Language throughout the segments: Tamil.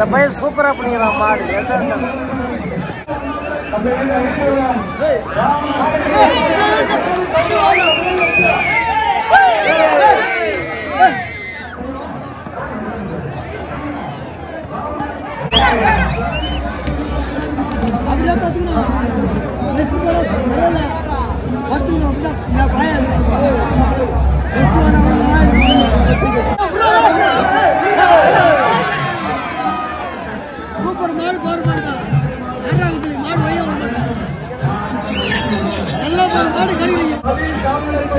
அந்த பையன் சூப்பரா பண்ணிக்கிறான் மாடு எந்த அப்படியே பார்த்துக்கணும் மெஸ் போல பரவாயில்ல பார்த்துக்கணும் அப்படிதான் நான் பாயாது மெஸ் சூப்பர் மாடு பாரு மாடு தான் ரெண்டாவது மாடு வைய நல்லா பாரு மாடு கிடைக்கலைங்க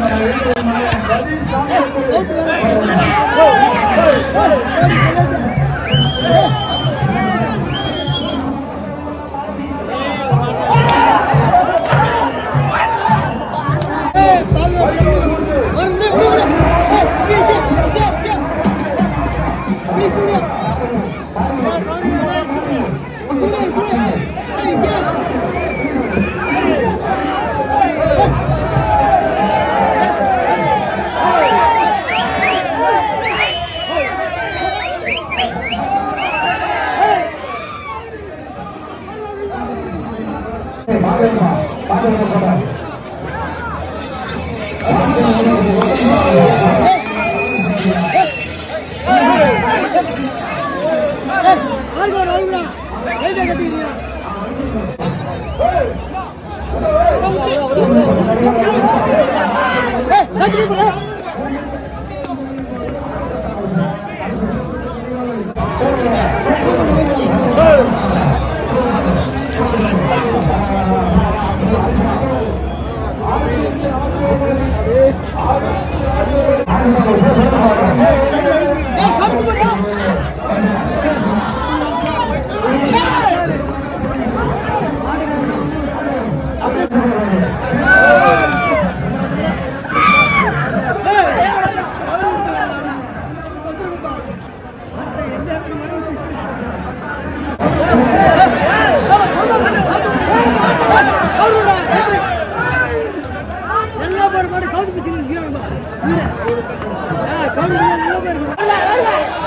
எல்லா பேர் மாடு கவுது பிச்சு நிற்கிறானுங்க வீடு கவுது நல்லா பேர்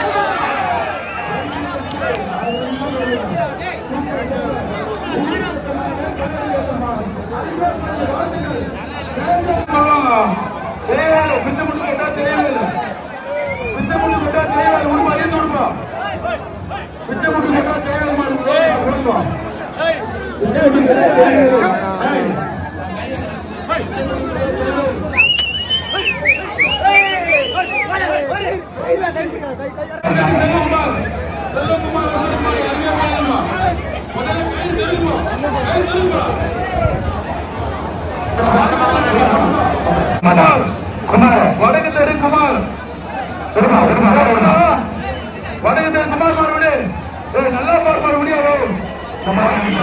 குமார் குமார் வடக்கு தெரு குமார் வருமா வருமா வருமா வடக்கு தெரு குமார் மறுபடி ஏய் நல்லா பார் மறுபடி குமார்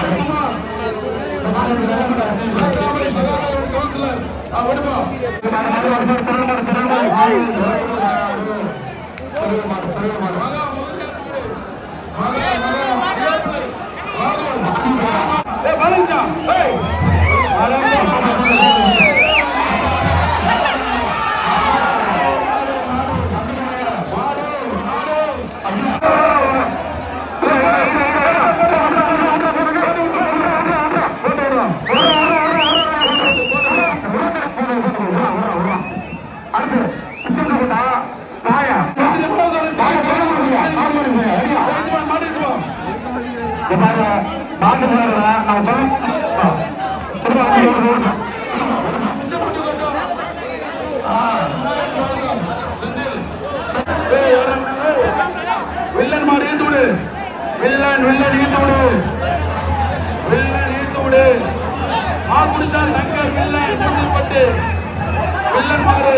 ஏய் பாலஞ்சா ஏய் வில்லன் மாடு ஈர்த்து விடு வில்லன் வில்லன் ஈர்த்து விடு வில்லன் ஈர்த்து விடு மா குடித்தா சங்கர் வில்லன் பட்டு வில்லன் மாடு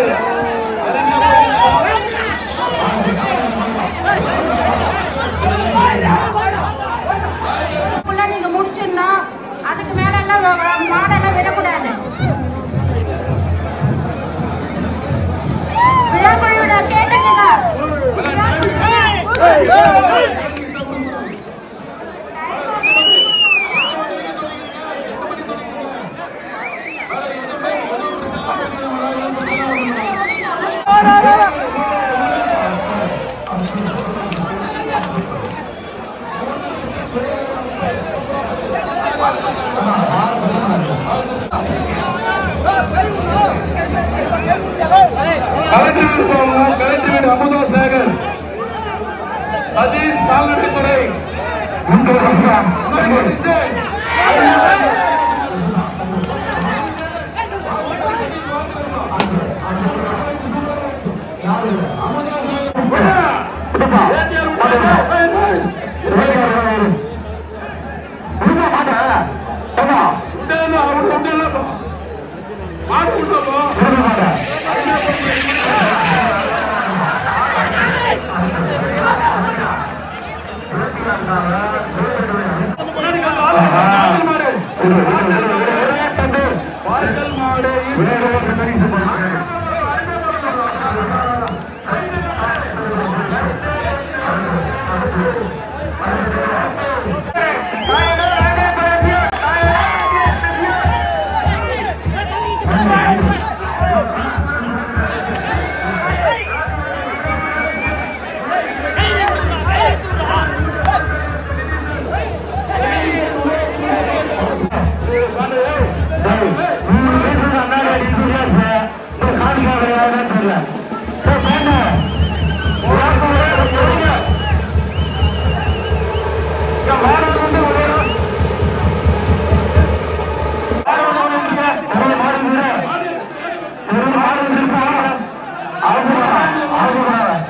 ஃபுல்லா நீங்க முடிச்சிடணும் அதுக்கு மேல எல்லாம் வ- வ- மாடெல்லாம் விடக்கூடாது விழாக்குழுவோட கேட்டுக்கங்க ஏய் கலெக்டர் வீடு போகணும் கலெக்டர் வீடு அமுதா சேகர் சதீஷ் கால்நடைத்துறை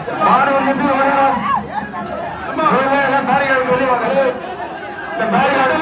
இந்த பேரிகார்டு